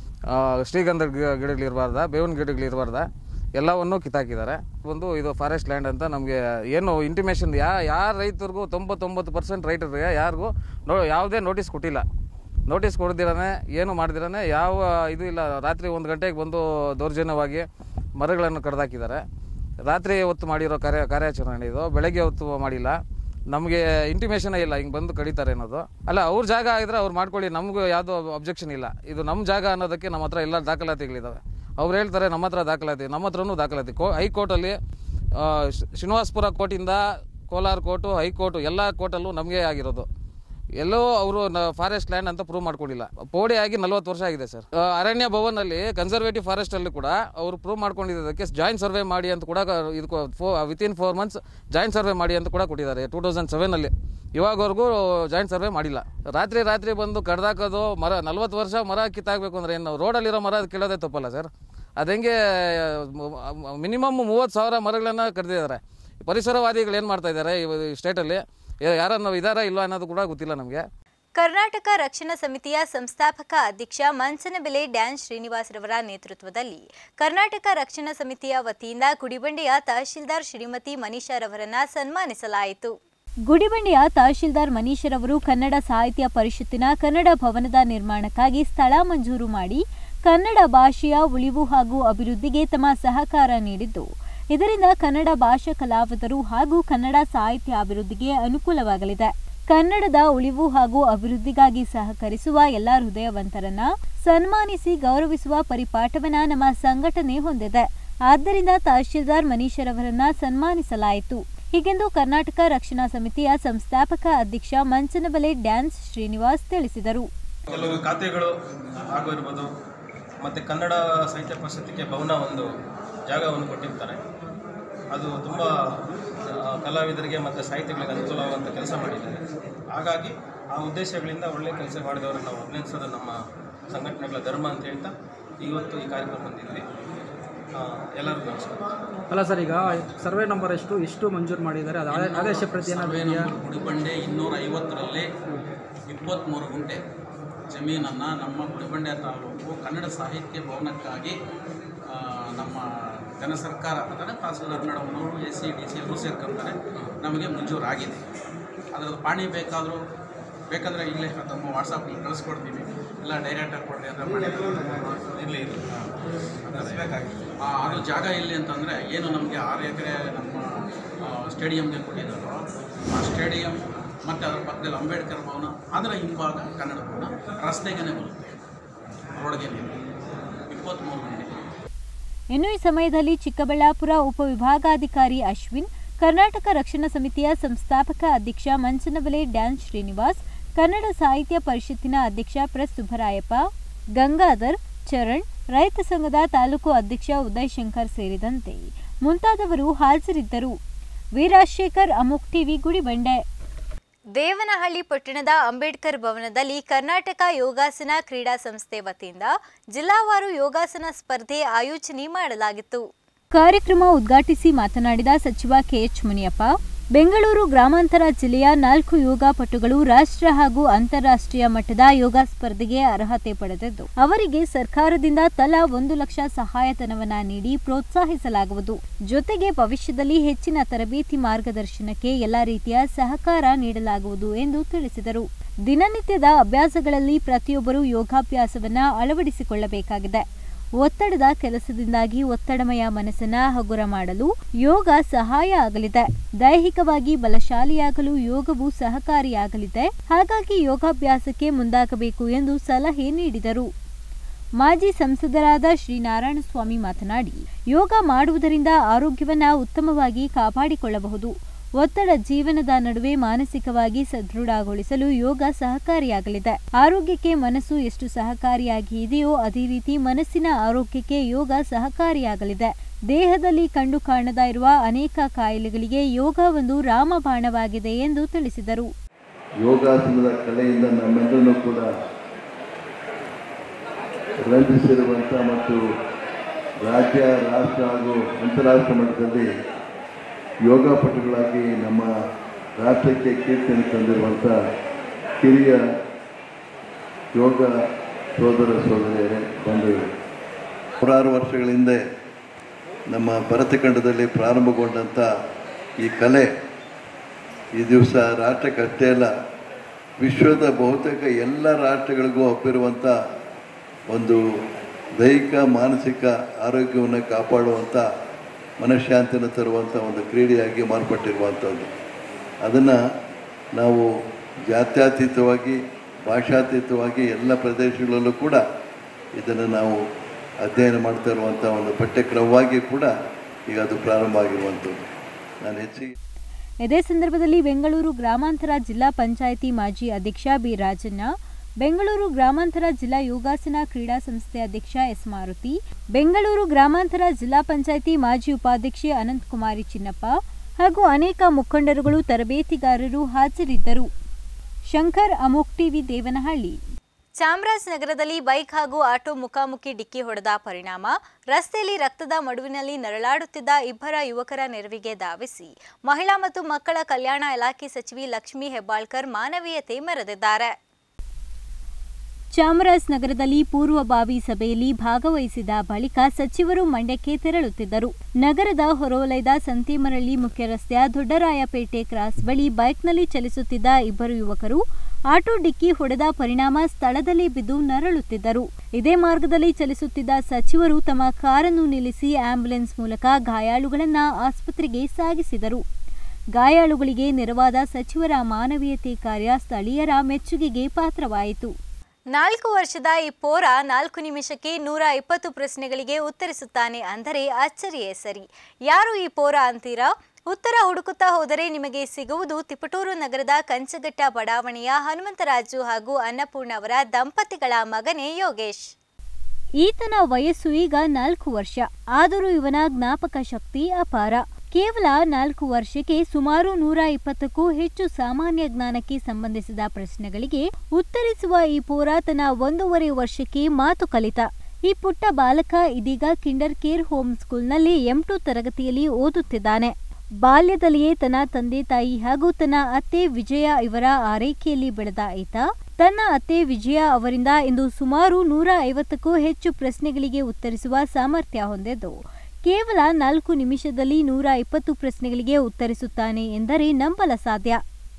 ಶ್ರೀಗಂಧ ಗಿ- ಗಿಡಗಳು ಇರಬಾರ್ದ ಬೇವಿನ ಗಿಡಗಳು ಇರಬಾರ್ದ ಎಲ್ಲವನ್ನು ಕಿತ್ತಾಕಿದ್ದಾರೆ ಒಂದು ಇದು ಫಾರೆಸ್ಟ್ ಲ್ಯಾಂಡ್ ಅಂತ ನಮಗೆ ಏನು ಇಂಟಿಮೇಷನ್ ಯಾ ಯಾರ ರೈತರಿಗೂ ತೊಂಬತ್ತೊಂಬತ್ತು ಪರ್ಸೆಂಟ್ ರೈತರಿಗೆ ಯಾರಿಗೂ ನೋ ಯಾವುದೇ ನೋಟಿಸ್ ಕೊಟ್ಟಿಲ್ಲ ನೋಟಿಸ್ ಕೊಡ್ದಿರಾನೆ ಏನು ಮಾಡ್ದಿರಾನೆ ಯಾವ ಇದು ಇಲ್ಲ ರಾತ್ರಿ ಒಂದು ಗಂಟೆಗೆ ಬಂದು ದೌರ್ಜನ್ಯವಾಗಿ ಮರಗಳನ್ನು ಕಡ್ದಾಕಿದ್ದಾರೆ ರಾತ್ರಿ ಹೊತ್ತು ಮಾಡಿರೋ ಕಾರ್ಯ ಕಾರ್ಯಾಚರಣೆ ಇದು ಬೆಳಗ್ಗೆ ಹೊತ್ತು ಮಾಡಿಲ್ಲ ನಮಗೆ ಇಂಟಿಮೇಷನೇ ಇಲ್ಲ ಹಿಂಗೆ ಬಂದು ಕಡಿತಾರೆ ಅನ್ನೋದು ಅಲ್ಲ ಅವ್ರ ಜಾಗ ಆಗಿದ್ರೆ ಅವ್ರು ಮಾಡ್ಕೊಳ್ಳಿ ನಮಗೂ ಯಾವುದೋ ಅಬ್ಜೆಕ್ಷನ್ ಇಲ್ಲ ಇದು ನಮ್ಮ ಜಾಗ ಅನ್ನೋದಕ್ಕೆ ನಮ್ಮ ಹತ್ರ ಎಲ್ಲ ದಾಖಲಾತಿಗಳಿದ್ದಾವೆ ಅವ್ರು ಹೇಳ್ತಾರೆ ನಮ್ಮ ಹತ್ರ ದಾಖಲಾತಿ ನಮ್ಮ ಹತ್ರನೂ ದಾಖಲಾತಿ ಕೋ ಹೈಕೋರ್ಟಲ್ಲಿ ಆ, ಶ್- ಶ್ರೀನಿವಾಸಪುರ ಕೋರ್ಟಿಂದ ಕೋಲಾರ ಕೋರ್ಟು ಹೈಕೋರ್ಟು ಎಲ್ಲ ಕೋರ್ಟಲ್ಲೂ ನಮಗೆ ಆಗಿರೋದು ಎಲ್ಲೋ ಅವರು ಫಾರೆಸ್ಟ್ ಲ್ಯಾಂಡ್ ಅಂತ ಪ್ರೂವ್ ಮಾಡ್ಕೊಂಡಿಲ್ಲ ಪೋಡಿ ಆಗಿ ನಲ್ವತ್ತು ವರ್ಷ ಆಗಿದೆ ಸರ್ ಆ, ಅರಣ್ಯ ಭವನಲ್ಲಿ ಕನ್ಸರ್ವೇಟಿವ್ ಫಾರೆಸ್ಟ್ ಅಲ್ಲಿ ಕೂಡ ಅವರು ಪ್ರೂವ್ ಮಾಡ್ಕೊಂಡಿದ್ದಕ್ಕೆ ಜಾಯಿಂಟ್ ಸರ್ವೆ ಮಾಡಿ ಅಂತ ಕೂಡ ಇದಕ್ಕೆ within four months joint survey ಮಾಡಿ ಅಂತ ಕೂಡ ಕೊಟ್ಟಿದ್ದಾರೆ ಟೂ ತೌಸಂಡ್ ಸೆವೆನಲ್ಲಿ ಇವಾಗವರೆಗೂ ಜಾಯಿಂಟ್ ಸರ್ವೆ ಮಾಡಿಲ್ಲ ರಾತ್ರಿ ರಾತ್ರಿ ಬಂದು ಕಡ್ದಾಕೋದು ಮರ ನಲ್ವತ್ತು ವರ್ಷ ಮರ ಕಿತ್ತಾಗಬೇಕು ಅಂದ್ರೆ ಏನು ರೋಡಲ್ಲಿರೋ ಮರ ಕೀಳೋದೇ ತಪ್ಪಲ್ಲ ಸರ್ ಅದಂಗೆ ಮಿನಿಮಮ್ ಮೂವತ್ತು ಸಾವಿರ ಮರಗಳನ್ನು ಕಡ್ದಿದ್ದಾರೆ ಪರಿಸರವಾದಿಗಳು ಏನು ಮಾಡ್ತಾ ಇದ್ದಾರೆ ಈ ಸ್ಟೇಟಲ್ಲಿ ಯಾರನ್ನ ಇದಾರಾ ಇಲ್ವಾ ಅನ್ನೋದು ಕೂಡ ಗೊತ್ತಿಲ್ಲ ನಮಗೆ ಕರ್ನಾಟಕ ರಕ್ಷಣಾ ಸಮಿತಿಯ ಸಂಸ್ಥಾಪಕ ಅಧ್ಯಕ್ಷ ಮಂಚನಬೆಲೆ ಡ್ಯಾನ್ ಶ್ರೀನಿವಾಸ್ ರವರ ನೇತೃತ್ವದಲ್ಲಿ ಕರ್ನಾಟಕ ರಕ್ಷಣಾ ಸಮಿತಿಯ ವತಿಯಿಂದ ಗುಡಿಬಂಡೆಯ ತಹಶೀಲ್ದಾರ್ ಶ್ರೀಮತಿ ಮನೀಷಾ ರವರನ್ನ ಸನ್ಮಾನಿಸಲಾಯಿತು ಗುಡಿಬಂಡೆಯ ತಹಶೀಲ್ದಾರ್ ಮನೀಶರವರು ಕನ್ನಡ ಸಾಹಿತ್ಯ ಪರಿಷತ್ತಿನ ಕನ್ನಡ ಭವನದ ನಿರ್ಮಾಣಕ್ಕಾಗಿ ಸ್ಥಳ ಮಂಜೂರು ಮಾಡಿ ಕನ್ನಡ ಭಾಷೆಯ ಉಳಿವು ಹಾಗೂ ಅಭಿವೃದ್ಧಿಗೆ ತಮ್ಮ ಸಹಕಾರ ನೀಡಿದ್ದು ಇದರಿಂದ ಕನ್ನಡ ಭಾಷಾ ಕಲಾವಿದರು ಹಾಗೂ ಕನ್ನಡ ಸಾಹಿತ್ಯ ಅಭಿವೃದ್ಧಿಗೆ ಅನುಕೂಲವಾಗಲಿದೆ ಕನ್ನಡದ ಉಳಿವು ಹಾಗೂ ಅಭಿವೃದ್ಧಿಗಾಗಿ ಸಹಕರಿಸುವ ಎಲ್ಲ ಹೃದಯವಂತರನ್ನ ಸನ್ಮಾನಿಸಿ ಗೌರವಿಸುವ ಪರಿಪಾಠವನ್ನ ನಮ್ಮ ಸಂಘಟನೆ ಹೊಂದಿದೆ ಆದ್ದರಿಂದ ತಹಶೀಲ್ದಾರ್ ಮನೀಶರವರನ್ನ ಸನ್ಮಾನಿಸಲಾಯಿತು ಹೀಗೆಂದು ಕರ್ನಾಟಕ ರಕ್ಷಣಾ ಸಮಿತಿಯ ಸಂಸ್ಥಾಪಕ ಅಧ್ಯಕ್ಷ ಮಂಚನಬಲೆ ಡ್ಯಾನ್ಸ್ ಶ್ರೀನಿವಾಸ್ ತಿಳಿಸಿದರು ಕೆಲವು ಖಾತೆಗಳು ಆಗಿರ್ಬೋದು ಮತ್ತು ಕನ್ನಡ ಸಾಹಿತ್ಯ ಪರಿಷತ್ತಿಗೆ ಭವನ ಒಂದು ಜಾಗವನ್ನು ಕೊಟ್ಟಿರ್ತಾರೆ ಅದು ತುಂಬ ಆ, ಕಲಾವಿದರಿಗೆ ಮತ್ತು ಸಾಹಿತಿಗಳಿಗೆ ಅನುಕೂಲವಾಗುವಂಥ ಕೆಲಸ ಮಾಡಿದ್ದಾರೆ ಹಾಗಾಗಿ ಆ ಉದ್ದೇಶಗಳಿಂದ ಒಳ್ಳೆಯ ಕೆಲಸ ಮಾಡಿದವರು ನಾವು ಅಭಿನಂದಿಸೋದು ನಮ್ಮ ಸಂಘಟನೆಗಳ ಧರ್ಮ ಅಂತ ಹೇಳ್ತಾ ಇವತ್ತು ಈ ಕಾರ್ಯಕ್ರಮ ಬಂದಿದ್ವಿ ಆ, ಎಲ್ಲರಿಗೂ ನಮಸ್ಕಾರ ಅಲ್ಲ ಸರ್ ಈಗ ಸರ್ವೆ ನಂಬರ್ ಎಷ್ಟು ಎಷ್ಟು ಮಂಜೂರು ಮಾಡಿದ್ದಾರೆ ಅದು ಆದೇ- ಆದೇಶ ಪ್ರತಿ ಏನಾದ್ರು ಸರ್ವೆ ಇದೆಯಾ ನಂಬರ್ ಗುಡಿಬಂಡೆ ಇನ್ನೂರ ಐವತ್ತರಲ್ಲಿ ಇಪ್ಪತ್ತ್ಮೂರು ಗುಂಟೆ ಜಮೀನನ್ನು ನಮ್ಮ ಗುಡಿಬಂಡೆ ತಾಲೂಕು ಕನ್ನಡ ಸಾಹಿತ್ಯ ಭವನಕ್ಕಾಗಿ ಆ, ನಮ್ಮ ಜನ ಸರ್ಕಾರ ಅಂದರೆ ತಹಸೀಲ್ದಾರ್ ಮೇಡಮ್ನವರು ಎಸ್ ಸಿ ಡಿ ಸಿ ಎಲ್ಲರೂ ಸೇರ್ಕೊಂತಾರೆ ನಮಗೆ ಮಂಜೂರಾಗಿದೆ ಅದರದ್ದು ಪಾಣಿ ಬೇಕಾದರೂ ಬೇಕಾದರೆ ಈಗಲೇ ತಮ್ಮ ವಾಟ್ಸಪ್ಪಲ್ಲಿ ಕಳಿಸ್ಕೊಡ್ತೀವಿ ಇಲ್ಲ ಡೈರೆಕ್ಟಾಗಿ ಕೊಡ್ರಿ ಅಂತ ಮಾಡಿ ಇರಲಿ ಅದು ಜಾಗ ಎಲ್ಲಿ ಅಂತಂದರೆ ಏನು ನಮಗೆ ಆರು ಎಕರೆ ನಮ್ಮ ಸ್ಟೇಡಿಯಂಗೆ ಕೊಟ್ಟಿದ್ದಾರೋ ಆ ಸ್ಟೇಡಿಯಂ ಮತ್ತು ಅದರ ಪಕ್ಕದಲ್ಲಿ ಅಂಬೇಡ್ಕರ್ ಭವನ ಅದರ ಹಿಂಭಾಗ ಕನ್ನಡ ಭವನ ರಸ್ತೆಗೇ ಬರುತ್ತೆ ರೋಡ್ಗೆ ಇಪ್ಪತ್ತ್ಮೂರು ಗಂಟೆ ಇನ್ನು ಈ ಸಮಯದಲ್ಲಿ ಚಿಕ್ಕಬಳ್ಳಾಪುರ ಉಪವಿಭಾಗಾಧಿಕಾರಿ ಅಶ್ವಿನ್ ಕರ್ನಾಟಕ ರಕ್ಷಣಾ ಸಮಿತಿಯ ಸಂಸ್ಥಾಪಕ ಅಧ್ಯಕ್ಷ ಮಂಚನಬಲೆ ಡ್ಯಾನ್ ಶ್ರೀನಿವಾಸ್ ಕನ್ನಡ ಸಾಹಿತ್ಯ ಪರಿಷತ್ತಿನ ಅಧ್ಯಕ್ಷ ಪ್ರೆಸ್ ಸುಬ್ಬರಾಯಪ್ಪ ಗಂಗಾಧರ್ ಚರಣ್ ರೈತ ಸಂಘದ ತಾಲೂಕು ಅಧ್ಯಕ್ಷ ಉದಯ್ ಶಂಕರ್ ಸೇರಿದಂತೆ ಮುಂತಾದವರು ಹಾಜರಿದ್ದರು ವೀರಾಶೇಖರ್ ಅಮುಕ್ ಟಿವಿ ಗುಡಿಬಂಡೆ ದೇವನಹಳ್ಳಿ ಪಟ್ಟಣದ ಅಂಬೇಡ್ಕರ್ ಭವನದಲ್ಲಿ ಕರ್ನಾಟಕ ಯೋಗಾಸನ ಕ್ರೀಡಾ ಸಂಸ್ಥೆ ವತಿಯಿಂದ ಜಿಲ್ಲಾವಾರು ಯೋಗಾಸನ ಸ್ಪರ್ಧೆ ಆಯೋಜನೆ ಮಾಡಲಾಗಿತ್ತು ಕಾರ್ಯಕ್ರಮ ಉದ್ಘಾಟಿಸಿ ಮಾತನಾಡಿದ ಸಚಿವ ಕೆಎಚ್ ಮುನಿಯಪ್ಪ ಬೆಂಗಳೂರು ಗ್ರಾಮಾಂತರ ಜಿಲ್ಲೆಯ ನಾಲ್ಕು ಯೋಗಾಪಟುಗಳು ರಾಷ್ಟ್ರ ಹಾಗೂ ಅಂತಾರಾಷ್ಟ್ರೀಯ ಮಟ್ಟದ ಯೋಗ ಸ್ಪರ್ಧೆಗೆ ಅರ್ಹತೆ ಪಡೆದಿದ್ದು ಅವರಿಗೆ ಸರ್ಕಾರದಿಂದ ತಲಾ ಒಂದು ಲಕ್ಷ ಸಹಾಯಧನವನ್ನ ನೀಡಿ ಪ್ರೋತ್ಸಾಹಿಸಲಾಗುವುದು ಜೊತೆಗೆ ಭವಿಷ್ಯದಲ್ಲಿ ಹೆಚ್ಚಿನ ತರಬೇತಿ ಮಾರ್ಗದರ್ಶನಕ್ಕೆ ಎಲ್ಲಾ ರೀತಿಯ ಸಹಕಾರ ನೀಡಲಾಗುವುದು ಎಂದು ತಿಳಿಸಿದರು ದಿನನಿತ್ಯದ ಅಭ್ಯಾಸಗಳಲ್ಲಿ ಪ್ರತಿಯೊಬ್ಬರು ಯೋಗಾಭ್ಯಾಸವನ್ನ ಅಳವಡಿಸಿಕೊಳ್ಳಬೇಕಾಗಿದೆ ಒತ್ತಡದ ಕೆಲಸದಿಂದಾಗಿ ಒತ್ತಡಮಯ ಮನಸ್ಸನ್ನ ಹಗುರ ಮಾಡಲು ಯೋಗ ಸಹಾಯ ಆಗಲಿದೆ ದೈಹಿಕವಾಗಿ ಬಲಶಾಲಿಯಾಗಲು ಯೋಗವು ಸಹಕಾರಿಯಾಗಲಿದೆ ಹಾಗಾಗಿ ಯೋಗಾಭ್ಯಾಸಕ್ಕೆ ಮುಂದಾಗಬೇಕು ಎಂದು ಸಲಹೆ ನೀಡಿದರು ಮಾಜಿ ಸಂಸದರಾದ ಶ್ರೀ ನಾರಾಯಣಸ್ವಾಮಿ ಮಾತನಾಡಿ ಯೋಗ ಮಾಡುವುದರಿಂದ ಆರೋಗ್ಯವನ್ನ ಉತ್ತಮವಾಗಿ ಕಾಪಾಡಿಕೊಳ್ಳಬಹುದು ಒತ್ತಡ ಜೀವನದ ನಡುವೆ ಮಾನಸಿಕವಾಗಿ ಸದೃಢಗೊಳಿಸಲು ಯೋಗ ಸಹಕಾರಿಯಾಗಲಿದೆ ಆರೋಗ್ಯಕ್ಕೆ ಮನಸ್ಸು ಎಷ್ಟು ಸಹಕಾರಿಯಾಗಿ ಇದೆಯೋ ಅದೇ ರೀತಿ ಮನಸ್ಸಿನ ಆರೋಗ್ಯಕ್ಕೆ ಯೋಗ ಸಹಕಾರಿಯಾಗಲಿದೆ ದೇಹದಲ್ಲಿ ಕಂಡು ಕಾಣದ ಇರುವ ಅನೇಕ ಕಾಯಿಲೆಗಳಿಗೆ ಯೋಗ ಒಂದು ರಾಮಬಾಣವಾಗಿದೆ ಎಂದು ತಿಳಿಸಿದರು ಯೋಗಾಸನದ ಕಲೆಯಿಂದ ನಮ್ಮೆಲ್ಲರನ್ನೂ ಕೂಡ ರಂಜಿಸಿರುವಂಥ ಮತ್ತು ರಾಜ್ಯ ರಾಷ್ಟ್ರ ಹಾಗೂ ಅಂತಾರಾಷ್ಟ್ರ ಮಟ್ಟದಲ್ಲಿ ಯೋಗಪಟುಗಳಾಗಿ ನಮ್ಮ ರಾಷ್ಟ್ರಕ್ಕೆ ಕೀರ್ತಿಯನ್ನು ತಂದಿರುವಂಥ ಹಿರಿಯ ಯೋಗ ಸೋದರ ಸೋದರಿಯರೇ ಬಂಧುಗಳು ನೂರಾರು ವರ್ಷಗಳ ಹಿಂದೆ ನಮ್ಮ ಭರತಖಂಡದಲ್ಲಿ ಪ್ರಾರಂಭಗೊಂಡಂಥ ಈ ಕಲೆ ಈ ದಿವಸ ರಾಷ್ಟ್ರಕ್ಕಷ್ಟೇ ಅಲ್ಲ ವಿಶ್ವದ ಬಹುತೇಕ ಎಲ್ಲ ರಾಷ್ಟ್ರಗಳಿಗೂ ಹಬ್ಬಿರುವಂಥ ಒಂದು ದೈಹಿಕ ಮಾನಸಿಕ ಆರೋಗ್ಯವನ್ನು ಕಾಪಾಡುವಂಥ ಮನಃಶಾಂತಿಯನ್ನು ತರುವಂಥ ಒಂದು ಕ್ರೀಡೆಯಾಗಿ ಮಾರ್ಪಟ್ಟಿರುವಂಥದ್ದು ಅದನ್ನು ನಾವು ಜಾತ್ಯತೀತವಾಗಿ ಭಾಷಾತೀತವಾಗಿ ಎಲ್ಲ ಪ್ರದೇಶಗಳಲ್ಲೂ ಕೂಡ ಇದನ್ನು ನಾವು ಅಧ್ಯಯನ ಮಾಡ್ತಾ ಇರುವಂಥ ಒಂದು ಪಠ್ಯಕ್ರಮವಾಗಿ ಕೂಡ ಈಗ ಅದು ಪ್ರಾರಂಭ ಆಗಿರುವಂಥದ್ದು ನಾನು ಹೆಚ್ಚಿಗೆ ಇದೇ ಸಂದರ್ಭದಲ್ಲಿ ಬೆಂಗಳೂರು ಗ್ರಾಮಾಂತರ ಜಿಲ್ಲಾ ಪಂಚಾಯಿತಿ ಮಾಜಿ ಅಧ್ಯಕ್ಷ ಬಿ ರಾಜಣ್ಣ ಬೆಂಗಳೂರು ಗ್ರಾಮಾಂತರ ಜಿಲ್ಲಾ ಯೋಗಾಸನ ಕ್ರೀಡಾ ಸಂಸ್ಥೆ ಅಧ್ಯಕ್ಷ ಎಸ್ ಮಾರುತಿ ಬೆಂಗಳೂರು ಗ್ರಾಮಾಂತರ ಜಿಲ್ಲಾ ಪಂಚಾಯಿತಿ ಮಾಜಿ ಉಪಾಧ್ಯಕ್ಷೆ ಅನಂತಕುಮಾರಿ ಚಿನ್ನಪ್ಪ ಹಾಗೂ ಅನೇಕ ಮುಖಂಡರುಗಳು ತರಬೇತಿಗಾರರು ಹಾಜರಿದ್ದರು ಶಂಕರ್ ಅಮೋಕ್ ಟಿವಿ ದೇವನಹಳ್ಳಿ ಚಾಮರಾಜನಗರದಲ್ಲಿ ಬೈಕ್ ಹಾಗೂ ಆಟೋ ಮುಖಾಮುಖಿ ಡಿಕ್ಕಿ ಹೊಡೆದ ಪರಿಣಾಮ ರಸ್ತೆಯಲ್ಲಿ ರಕ್ತದ ಮಡುವಿನಲ್ಲಿ ನರಳಾಡುತ್ತಿದ್ದ ಇಬ್ಬರ ಯುವಕರ ನೆರವಿಗೆ ಧಾವಿಸಿ ಮಹಿಳಾ ಮತ್ತು ಮಕ್ಕಳ ಕಲ್ಯಾಣ ಇಲಾಖೆ ಸಚಿವಿ ಲಕ್ಷ್ಮೀ ಹೆಬ್ಬಾಳ್ಕರ್ ಮಾನವೀಯತೆ ಮೆರೆದಿದ್ದಾರೆ ಚಾಮರಾಜನಗರದಲ್ಲಿ ಪೂರ್ವಭಾವಿ ಸಭೆಯಲ್ಲಿ ಭಾಗವಹಿಸಿದ ಬಳಿಕ ಸಚಿವರು ಮಂಡ್ಯಕ್ಕೆ ತೆರಳುತ್ತಿದ್ದರು ನಗರದ ಹೊರವಲಯದ ಸಂತೇಮರಳ್ಳಿ ಮುಖ್ಯ ರಸ್ತೆಯ ದೊಡ್ಡರಾಯಪೇಟೆ ಕ್ರಾಸ್ ಬಳಿ ಬೈಕ್ನಲ್ಲಿ ಚಲಿಸುತ್ತಿದ್ದ ಇಬ್ಬರು ಯುವಕರು ಆಟೋ ಡಿಕ್ಕಿ ಹೊಡೆದ ಪರಿಣಾಮ ಸ್ಥಳದಲ್ಲಿ ಬಿದ್ದು ನರಳುತ್ತಿದ್ದರು ಇದೇ ಮಾರ್ಗದಲ್ಲಿ ಚಲಿಸುತ್ತಿದ್ದ ಸಚಿವರು ತಮ್ಮ ಕಾರನ್ನು ನಿಲ್ಲಿಸಿ ಆಂಬ್ಯುಲೆನ್ಸ್ ಮೂಲಕ ಗಾಯಾಳುಗಳನ್ನ ಆಸ್ಪತ್ರೆಗೆ ಸಾಗಿಸಿದರು ಗಾಯಾಳುಗಳಿಗೆ ನೆರವಾದ ಸಚಿವರ ಮಾನವೀಯತೆ ಕಾರ್ಯ ಸ್ಥಳೀಯರ ಮೆಚ್ಚುಗೆಗೆ ಪಾತ್ರವಾಯಿತು ನಾಲ್ಕು ವರ್ಷದ ಈ ಪೋರ ನಾಲ್ಕು ನಿಮಿಷಕ್ಕೆ ನೂರ ಇಪ್ಪತ್ತು ಪ್ರಶ್ನೆಗಳಿಗೆ ಉತ್ತರಿಸುತ್ತಾನೆ ಅಂದರೆ ಅಚ್ಚರಿಯೇ ಸರಿ ಯಾರು ಈ ಪೋರ ಅಂತೀರಾ ಉತ್ತರ ಹುಡುಕುತ್ತಾ ಹೋದರೆ ನಿಮಗೆ ಸಿಗುವುದು ತಿಪಟೂರು ನಗರದ ಕಂಚಘಟ್ಟ ಬಡಾವಣೆಯ ಹನುಮಂತರಾಜು ಹಾಗೂ ಅನ್ನಪೂರ್ಣ ಅವರ ದಂಪತಿಗಳ ಮಗನೇ ಯೋಗೇಶ್ ಈತನ ವಯಸ್ಸು ಈಗ ನಾಲ್ಕು ವರ್ಷ ಆದರೂ ಇವನ ಜ್ಞಾಪಕ ಶಕ್ತಿ ಅಪಾರ ಕೇವಲ ನಾಲ್ಕು ವರ್ಷಕ್ಕೆ ಸುಮಾರು ನೂರ ಇಪ್ಪತ್ತಕ್ಕೂ ಹೆಚ್ಚು ಸಾಮಾನ್ಯ ಜ್ಞಾನಕ್ಕೆ ಸಂಬಂಧಿಸಿದ ಪ್ರಶ್ನೆಗಳಿಗೆ ಉತ್ತರಿಸುವ ಈ ಪೋರಾತನ ಒಂದೂವರೆ ವರ್ಷಕ್ಕೆ ಮಾತು ಕಲಿತ ಈ ಪುಟ್ಟ ಬಾಲಕ ಇದೀಗ ಕಿಂಡರ್ ಕೇರ್ ಹೋಮ್ ಸ್ಕೂಲ್ನಲ್ಲಿ ಎಂ ಟು ತರಗತಿಯಲ್ಲಿ ಓದುತ್ತಿದ್ದಾನೆ ಬಾಲ್ಯದಲ್ಲಿಯೇ ತನ್ನ ತಂದೆ ತಾಯಿ ಹಾಗೂ ತನ್ನ ಅತ್ತೆ ವಿಜಯ ಇವರ ಆರೈಕೆಯಲ್ಲಿ ಬೆಳೆದ ಈತ ತನ್ನ ಅತ್ತೆ ವಿಜಯ ಅವರಿಂದ ಇಂದು ಸುಮಾರು ನೂರ ಐವತ್ತಕ್ಕೂ ಹೆಚ್ಚು ಪ್ರಶ್ನೆಗಳಿಗೆ ಉತ್ತರಿಸುವ ಸಾಮರ್ಥ್ಯ ಹೊಂದಿದ್ದು ಕೇವಲ ನಾಲ್ಕು ನಿಮಿಷದಲ್ಲಿ ನೂರ ಇಪ್ಪತ್ತು ಪ್ರಶ್ನೆಗಳಿಗೆ ಉತ್ತರಿಸುತ್ತಾನೆ ಎಂದರೆ ನಂಬಲ ಸಾಧ್ಯ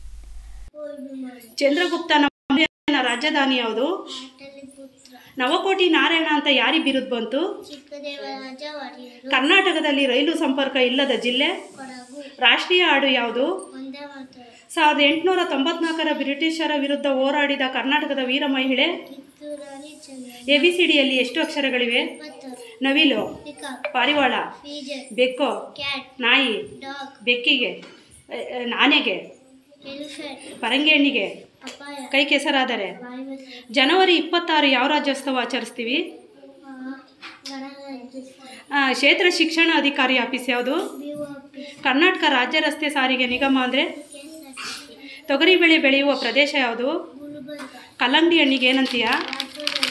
ಚಂದ್ರಗುಪ್ತನ ಮುಂದಿನ ರಾಜಧಾನಿ ಯಾವುದು ನವಕೋಟಿ ನಾರಾಯಣ ಅಂತ ಯಾರಿಗೆ ಬಿರುದು ಬಂತು ಚಿಕ್ಕದೇವರಾಜ ಒಡೆಯರು ಕರ್ನಾಟಕದಲ್ಲಿ ರೈಲು ಸಂಪರ್ಕ ಇಲ್ಲದ ಜಿಲ್ಲೆ ಕೊಡಗು ರಾಷ್ಟ್ರೀಯ ಹಾಡು ಯಾವುದು ಒಂದೇ ಮಾತರು ಸಾವಿರದ ಎಂಟುನೂರ ತೊಂಬತ್ನಾಲ್ಕರ ಬ್ರಿಟಿಷರ ವಿರುದ್ಧ ಹೋರಾಡಿದ ಕರ್ನಾಟಕದ ವೀರ ಮಹಿಳೆ Kitturani Chandra A B C ಡಿಯಲ್ಲಿ ಎಷ್ಟು ಅಕ್ಷರಗಳಿವೆ ಇಪ್ಪತ್ತು ನವಿಲು ಪಿಕಪ್ ಪಾರಿವಾಳ ಫೀಜರ್ ಬೆಕ್ಕು ಕ್ಯಾಟ್ ನಾಯಿ ಡಾಗ್ ಬೆಕ್ಕಿಗೆ ಅ, ಅ, ಆನೆಗೆ ಎಲಿಫೆಂಟ್ ಪರಂಗಿ ಹಣ್ಣಿಗೆ ಅಪಾಯ ಕೈ ಕೆಸರಾದರೆ ವಾಯುವ್ಯ ಜನವರಿ ಇಪ್ಪತ್ತಾರು ಯಾವ ರಾಜ್ಯೋತ್ಸವ ಆಚರಿಸ್ತೀವಿ ಗಣರಾಜ್ಯ ಆ, ಕ್ಷೇತ್ರ ಶಿಕ್ಷಣ ಅಧಿಕಾರಿ ಆಫೀಸ್ ಯಾವುದು ಬಿಒ ಆಫೀಸ್ ಕರ್ನಾಟಕ ರಾಜ್ಯ ರಸ್ತೆ ಸಾರಿಗೆ ನಿಗಮ ಅಂದರೆ ಕೆಎಸ್ಆರ್ಟಿಸಿ ತೊಗರಿ ಬೆಳೆ ಬೆಳೆಯುವ ಪ್ರದೇಶ ಯಾವುದು ಗುಲ್ಬರ್ಗ ಕಲ್ಲಂಗಡಿ ಹಣ್ಣಿಗೆ ಏನಂತೀಯ ರಾಜೋದಯ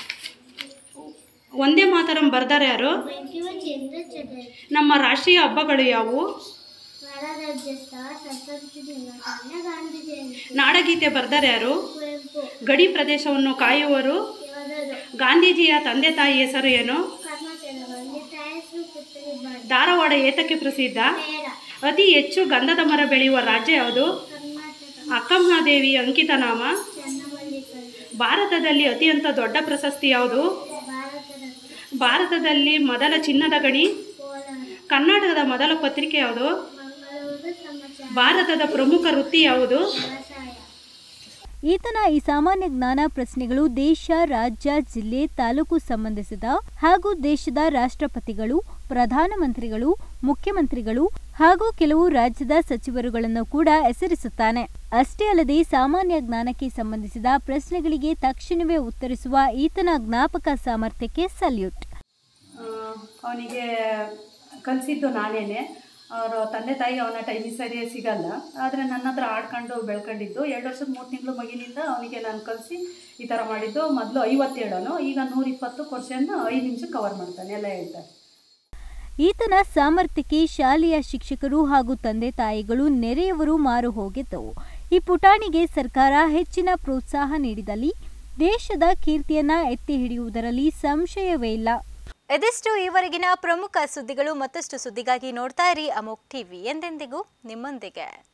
ಒಂದೇ ಮಾತರಂ ಬರ್ದಾರೆ ಯಾರು ಬಂಕಿಮಚಂದ್ರ ಚಟರ್ಜಿ ನಮ್ಮ ರಾಷ್ಟ್ರೀಯ ಹಬ್ಬಗಳು ಯಾವುವು ಗಣರಾಜ್ಯೋತ್ಸವ ಸ್ವಾತಂತ್ರ್ಯ ದಿನಾಚರಣೆ ಗಾಂಧಿ ಜಯಂತಿ ನಾಡಗೀತೆ ಬರ್ದಾರೆ ಯಾರು ಕುವೆಂಪು ಗಡಿ ಪ್ರದೇಶವನ್ನು ಕಾಯುವರು ಯೋಧರು ಗಾಂಧೀಜಿಯ ತಂದೆ ತಾಯಿ ಹೆಸರು ಏನು ಕರ್ನಾಟಕದಲ್ಲಿ ತಾಯಸ್ಸು ಪುತ್ರಿ ಬಣ್ಣ ಧಾರವಾಡ ಏತಕ್ಕೆ ಪ್ರಸಿದ್ಧ ಬೇಡ ಅತಿ ಹೆಚ್ಚು ಗಂಧದ ಮರ ಬೆಳೆಯುವ ರಾಜ್ಯ ಯಾವುದು ಕರ್ನಾಟಕ ಅಕ್ಕಮಹಾದೇವಿ ಅಂಕಿತ ನಾಮ ಚನ್ನಮಲ್ಲಿಕಾರ್ಜುನ ಭಾರತದಲ್ಲಿ ಅತ್ಯಂತ ದೊಡ್ಡ ಪ್ರಶಸ್ತಿ ಯಾವುದು ಭಾರತದ ಭಾರತದಲ್ಲಿ ಮೊದಲ ಚಿನ್ನದ ಗಣಿ ಕೋಲಾರ ಕರ್ನಾಟಕದ ಮೊದಲ ಪತ್ರಿಕೆ ಯಾವುದು ಮಂಗಳೂರು ಸಮಾಚಾರ ಭಾರತದ ಪ್ರಮುಖ ವೃತ್ತಿ ಯಾವುದು ವ್ಯವಸಾಯ ಈತನ ಈ ಸಾಮಾನ್ಯ ಜ್ಞಾನ ಪ್ರಶ್ನೆಗಳು ದೇಶ ರಾಜ್ಯ ಜಿಲ್ಲೆ ತಾಲೂಕು ಸಂಬಂಧಿಸಿದ ಹಾಗೂ ದೇಶದ ರಾಷ್ಟ್ರಪತಿಗಳು ಪ್ರಧಾನಮಂತ್ರಿಗಳು ಮುಖ್ಯಮಂತ್ರಿಗಳು ಹಾಗೂ ಕೆಲವು ರಾಜ್ಯದ ಸಚಿವರುಗಳನ್ನು ಕೂಡ ಹೆಸರಿಸುತ್ತಾನೆ ಅಷ್ಟೇ ಅಲ್ಲದೆ ಸಾಮಾನ್ಯ ಜ್ಞಾನಕ್ಕೆ ಸಂಬಂಧಿಸಿದ ಪ್ರಶ್ನೆಗಳಿಗೆ ತಕ್ಷಣವೇ ಉತ್ತರಿಸುವ ಈತನ ಜ್ಞಾಪಕ ಸಾಮರ್ಥ್ಯಕ್ಕೆ ಸಲ್ಯೂಟ್ ಅವನಿಗೆ ಕಲಿಸಿದ್ದು ನಾನೇನೆ ಅವರು ತಂದೆ ತಾಯಿ ಅವನ ಟೈಮಿಗೆ ಸರಿಯಾಗಿ ಸಿಗಲ್ಲ ಆದರೆ ನನ್ನ ಹತ್ರ ಆಡ್ಕೊಂಡು ಬೆಳ್ಕೊಂಡಿದ್ದು ಎರಡು ವರ್ಷದ ಮೂರು ತಿಂಗಳು ಮಗಿನಿಂದ ಅವನಿಗೆ ನಾನು ಕಲಿಸಿ ಈ ಥರ ಮಾಡಿದ್ದು ಮೊದಲು ಐವತ್ತೇಳನು ಈಗ ನೂರಿಪ್ಪತ್ತು ಕ್ವಶನ್ ಐದು ನಿಮಿಷಕ್ಕೆ ಕವರ್ ಮಾಡ್ತಾನೆ ಎಲ್ಲ ಹೇಳ್ತಾರೆ ಈತನ ಸಾಮರ್ಥ್ಯಕ್ಕೆ ಶಾಲೆಯ ಶಿಕ್ಷಕರು ಹಾಗೂ ತಂದೆ ತಾಯಿಗಳು ನೆರೆಯವರು ಮಾರು ಹೋಗಿದ್ದು ಈ ಪುಟಾಣಿಗೆ ಸರ್ಕಾರ ಹೆಚ್ಚಿನ ಪ್ರೋತ್ಸಾಹ ನೀಡಿದಲ್ಲಿ ದೇಶದ ಕೀರ್ತಿಯನ್ನ ಎತ್ತಿ ಹಿಡಿಯುವುದರಲ್ಲಿ ಸಂಶಯವೇ ಇಲ್ಲ ಇದಿಷ್ಟು ಈವರೆಗಿನ ಪ್ರಮುಖ ಸುದ್ದಿಗಳು ಮತ್ತಷ್ಟು ಸುದ್ದಿಗಾಗಿ ನೋಡ್ತಾ ಇರಿ ಅಮೋಕ್ ಟಿವಿ ಎಂದೆಂದಿಗೂ ನಿಮ್ಮೊಂದಿಗೆ